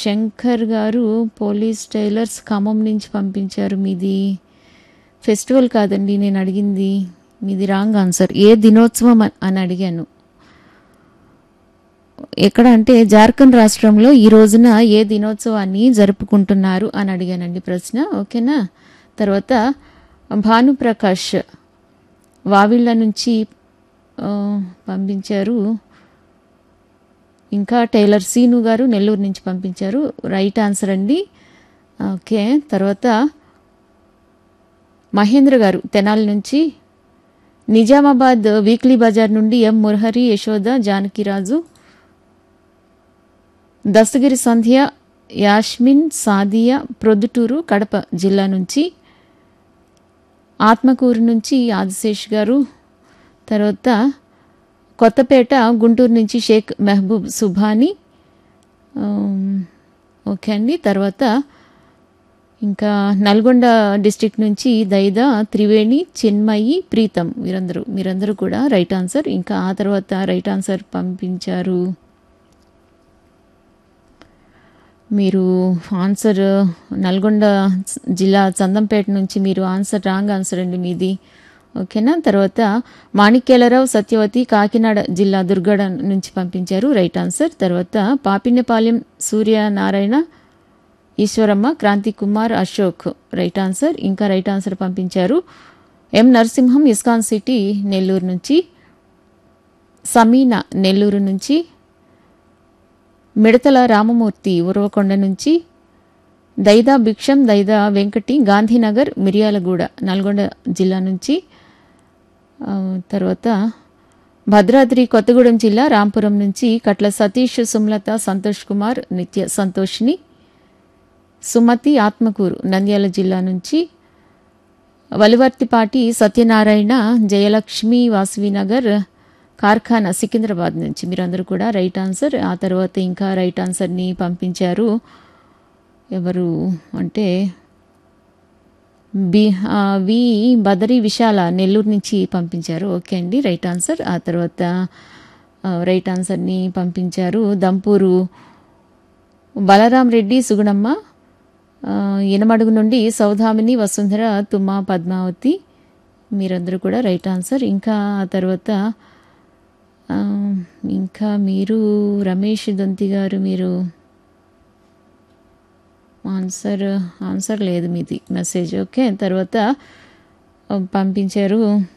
శంకర్ గారు police tailors Khammam నుంచి పంపించారు మీది ఫెస్టివల్ కాదండి నేను అడిగింది మీది రాంగ్ ఆన్సర్ ఏ దినోత్సవం అ- అని అడిగాను ఎక్కడ అంటే జార్ఖండ్ రాష్ట్రంలో ఈ రోజున ఏ దినోత్సవాన్ని జరుపుకుంటున్నారు అని అడిగానండి ప్రశ్న ఓకేనా తర్వాత భానుప్రకాష్ వావిళ్ళ నుంచి ఆ, పంపించారు ఇంకా టైలర్ సీను గారు నెల్లూరు నుంచి పంపించారు రైట్ ఆన్సర్ అండి ఓకే తర్వాత మహేంద్ర గారు తెనాలి నుంచి నిజామాబాద్ వీక్లీ బజార్ నుండి ఎం మురహరి యశోద జానకిరాజు దస్తగిరి సంధ్య యాస్మిన్ సాదియా ప్రొద్దుటూరు కడప జిల్లా నుంచి ఆత్మకూరు నుంచి ఆదిశేష్ గారు తర్వాత కొత్తపేట గుంటూరు నుంచి షేక్ మెహబూబ్ సుభాని ఆమ్, ఓకే అండి తర్వాత ఇంకా నల్గొండ డిస్టిక్ నుంచి దైదా త్రివేణి చిన్మయి ప్రీతం వీరందరూ మీరందరూ కూడా రైట్ ఆన్సర్ ఇంకా ఆ తర్వాత రైట్ ఆన్సర్ పంపించారు మీరు ఆన్సర్ నల్గొండ జిల్లా చందంపేట నుంచి మీరు ఆన్సర్ రాంగ్ ఆన్సర్ అండి మీది ఓకేనా తర్వాత మాణిక్యాలరావు సత్యవతి కాకినాడ జిల్లా దుర్గడ నుంచి పంపించారు రైట్ ఆన్సర్ తర్వాత పాపిన్నపాలెం సూర్యనారాయణ ఈశ్వరమ్మ క్రాంతి కుమార్ అశోక్ రైట్ ఆన్సర్ ఇంకా రైట్ ఆన్సర్ పంపించారు M Narasimham ISKCON city Nellore నుంచి సమీనా నెల్లూరు నుంచి మిడతల రామమూర్తి ఉరవకొండ నుంచి దైదా భిక్షం దైదా వెంకటి గాంధీనగర్ మిర్యాలగూడ నల్గొండ జిల్లా నుంచి ఆ, తర్వాత భద్రాద్రి కొత్తగూడెం జిల్లా రాంపురం నుంచి కట్ల సతీష్ సుమలత సంతోష్ కుమార్ నిత్య సంతోష్ని సుమతి ఆత్మకూరు నంద్యాల జిల్లా నుంచి వలివర్తిపాటి సత్యనారాయణ జయలక్ష్మి వాసవినగర్ కార్ఖానా సికింద్రాబాద్ నుంచి మీరందరూ కూడా రైట్ ఆన్సర్ ఆ తర్వాత ఇంకా రైట్ ఆన్సర్ని పంపించారు ఎవరు అంటే బి ఆ, వి బదరి విశాల నెల్లూరు నుంచి పంపించారు ఓకే అండి రైట్ ఆన్సర్ ఆ తర్వాత ఆ, రైట్ ఆన్సర్ని పంపించారు దంపూరు బలరాం రెడ్డి సుగుణమ్మ ఆ, ఇనమడుగు నుండి సౌధామిని వసుంధర తుమ్మ పద్మావతి మీరందరూ కూడా రైట్ ఆన్సర్ ఇంకా ఆ తర్వాత ఆ, ఇంకా మీరు రమేష్ దొంతి గారు మీరు ఆన్సర్ ఆన్సర్ లేదు మీది మెసేజ్ ఓకే తర్వాత ఆ, పంపించారు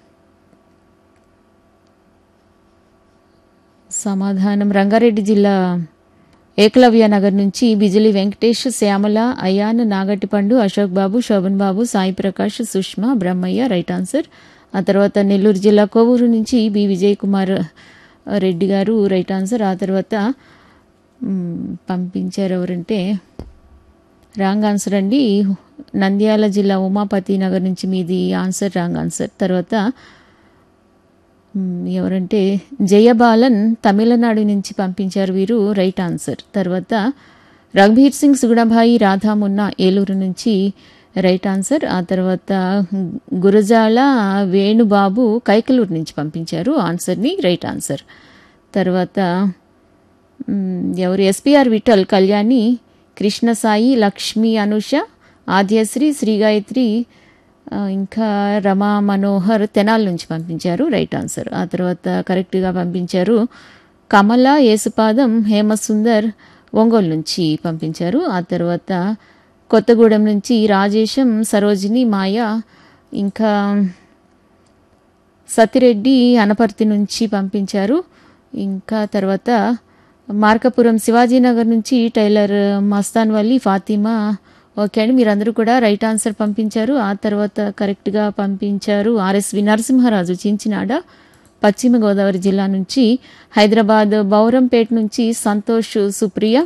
సమాధానం రంగారెడ్డి జిల్లా ఏకలవ్య నగర్ నుంచి బిజిలి వెంకటేష్ శ్యామల అయాన్ నాగటిపండు అశోక్ బాబు శోభన్ బాబు సాయి ప్రకాష్ సుష్మా బ్రహ్మయ్య రైట్ ఆన్సర్ ఆ తర్వాత నెల్లూరు జిల్లా కోవూరు నుంచి బి విజయ్ కుమార్ రెడ్డి గారు రైట్ ఆన్సర్ ఆ తర్వాత మ్, పంపించారు ఎవరంటే రాంగ్ ఆన్సర్ అండి నంద్యాల జిల్లా ఉమాపతి నగర్ నుంచి మీది ఆన్సర్ రాంగ్ ఆన్సర్ తర్వాత మ్, ఎవరంటే జయబాలన్ తమిళనాడు నుంచి పంపించారు వీరు రైట్ ఆన్సర్ తర్వాత రఘుబీర్ సింగ్ సుగుణభాయి రాధామున్న ఏలూరు నుంచి రైట్ ఆన్సర్ ఆ తర్వాత గురజాల వేణుబాబు కైకలూరు నుంచి పంపించారు ఆన్సర్ని రైట్ ఆన్సర్ తర్వాత మ్, ఎవరు ఎస్పిఆర్ విఠల్ కళ్యాణి కృష్ణసాయి లక్ష్మి అనుష ఆద్యశ్రీ శ్రీగాయత్రి ఆ, ఇంకా రమా మనోహర్ తెనాల్ నుంచి పంపించారు రైట్ ఆన్సర్ ఆ తర్వాత కరెక్ట్గా పంపించారు కమల యేసుపాదం హేమసుందర్ ఒంగోలు నుంచి పంపించారు ఆ తర్వాత కొత్తగూడెం నుంచి రాజేశం సరోజిని మాయ ఇంకా సతిరెడ్డి అనపర్తి నుంచి పంపించారు ఇంకా తర్వాత మార్కపురం శివాజీనగర్ నుంచి టైలర్ మస్తాన్ వల్లి ఫాతిమా ఓకే అండి మీరందరూ కూడా రైట్ ఆన్సర్ పంపించారు ఆ తర్వాత కరెక్ట్గా పంపించారు ఆర్ఎస్వి నరసింహరాజు చించినాడ పశ్చిమ గోదావరి జిల్లా నుంచి హైదరాబాద్ బౌరంపేట నుంచి సంతోష్ సుప్రియ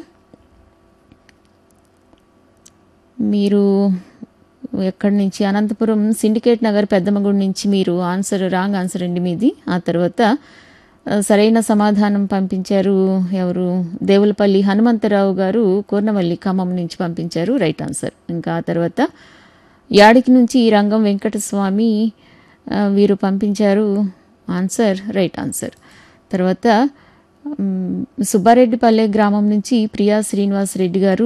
మీరు ఎక్కడి నుంచి అనంతపురం సిండికేట్ నగర్ పెద్దమగుడి నుంచి మీరు ఆన్సర్ రాంగ్ ఆన్సర్ అండి మీది ఆ తర్వాత ఆ, సరైన సమాధానం పంపించారు ఎవరు దేవులపల్లి హనుమంతరావు గారు కూర్నవల్లి ఖమ్మం నుంచి పంపించారు రైట్ ఆన్సర్ ఇంకా ఆ తర్వాత యాడికి నుంచి రంగం వెంకటస్వామి ఆ, వీరు పంపించారు ఆన్సర్ రైట్ ఆన్సర్ తర్వాత మ్, సుబ్బారెడ్డిపల్లె గ్రామం నుంచి ప్రియా శ్రీనివాస్ రెడ్డి గారు